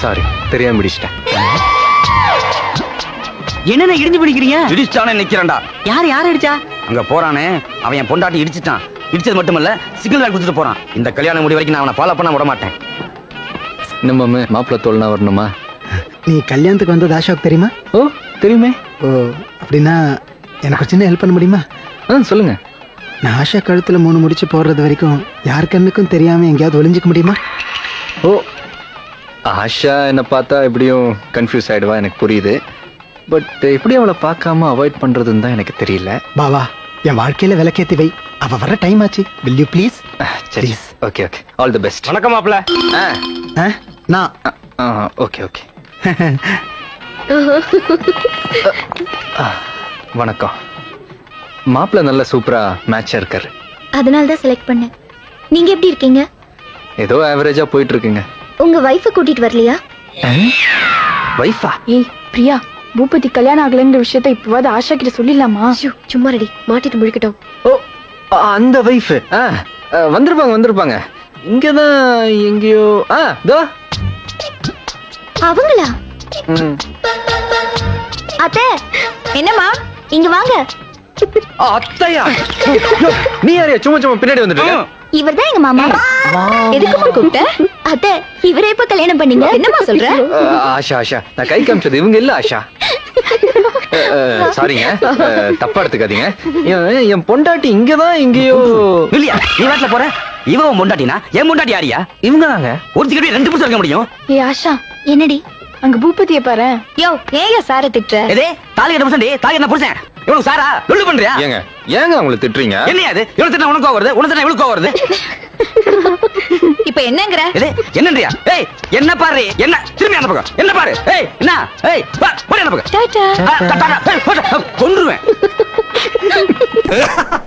Sorry தெரியாம பிடிச்சிட்டேன் என்னென்ன இடிஞ்சு பிடிக்கிறீங்க இடிச்சானே நிக்கிறான்டா யார் யார் அடிச்சா அங்க போறானே அவன் என் பொண்டாட்டி இடிச்சிட்டான் இடிச்சது மட்டுமல்ல சிக்னல் லைட் கொடுத்துட்டு போறான் இந்த கல்யாணம் முடி வரைக்கும் நான் அவனை ஃபாலோ பண்ண விட மாட்டேன் நம்ம மாப்பிள்ள தோல்னா வரணுமா நீ கல்யாணத்துக்கு வந்தது அசோக் தெரியுமா ஓ தெரியுமே ஓ அப்படின்னா எனக்கு ஒரு சின்ன ஹெல்ப் பண்ண முடியுமா ஆ சொல்லுங்க நான் ஆஷா கழுத்துல மூணு முடிச்சு போடுறது வரைக்கும் யார் கண்ணுக்கும் தெரியாம எங்கேயாவது ஒளிஞ்சுக்க முடியுமா ஓ ஆஷா என்னை பார்த்தா எப்படியும் கன்ஃபியூஸ் ஆயிடுவா எனக்கு புரியுது பட் எப்படி அவளை பார்க்காம அவாய்ட் பண்றதுன்னு தான் எனக்கு தெரியல பாவா என் வாழ்க்கையில விளக்கேத்தி வை அவ வர டைம் ஆச்சு வில் யூ ப்ளீஸ் அஹ், சரி okay okay all the best வணக்கம் மாப்பிள்ள நான் ஓகே ஓகே வணக்கம் மாப்பிள்ள நல்ல சூப்பரா மேட்சா இருக்காரு அதனால தான் செலக்ட் பண்ணேன் நீங்க எப்படி இருக்கீங்க ஏதோ ஆவரேஜா போயிட்டு இருக்குங்க உங்க வைஃபை கூட்டிட்டு வரலையா வைஃபா ஏய் பிரியா பூபதி கல்யாணம் ஆகலைங்கிற விஷயத்த இப்பவாது ஆஷா கிட்ட சொல்லிடலாமா ஐயோ, சும்மா ரெடி மாட்டிட்டு முழிக்கட்டும் ஓ அ- அந்த வைஃப் ஆ அ, வந்திருப்பாங்க வந்திருப்பாங்க இங்கதான் எங்கேயோ ஆ தோ அவங்களா ம். அத்தை என்னம்மா இங்க வாங்க ஆ, அத்தையா யோ, நீ யாரையா சும்மா சும்மா பின்னாடி வந்துட்டு இருக்க? இவர்தான் எங்க மாமா எதுக்குமா கூப்பிட்ட அத்தை இவரை எப்ப கல்யாணம் பண்ணீங்க என்னம்மா சொல்ற அ, ஆஷா ஆஷா நான் கை காமிச்சது இவங்க இல்ல ஆஷா அ, அ, சாரிங்க அ, தப்பா எடுத்துக்காதீங்க என் என் பொண்டாட்டி இங்கதான் எங்கேயோ இல்லையா நீ வாட்டில போற இவன் உன் பொண்டாட்டினா என் பொண்டாட்டி யாரியா இவங்க தாங்க ஒரு சிக்கடி ரெண்டு புருஷன் இருக்க முடியும் ஏய் ஆஷா என்னடி அங்க பூபதிய பாரு யோ ஏயா சார திட்டுற எதே தாலி கட்ட புருஷன் தாலி கட்ட புருஷன் இவனுக்கு சாரா லொல்லு பண்றியா ஏங்க ஏங்க அவங்கள திட்டுறீங்க என்னையா அது இவனுக்கு திட்டம் உனக்கு வருது உனக்கு திட்டம் இவளுக்கு வருது இப்ப என்னங்கற எது என்னன்றியா ஏய் என்ன பாரு என்ன திரும்பி அந்த பக்கம் என்ன பாரு ஏய் என்ன ஏய் வா போடி அந்த பக்கம் டாடா ஆ, தா, தா, தா. ஏய், போடா. கொன்றுவேன்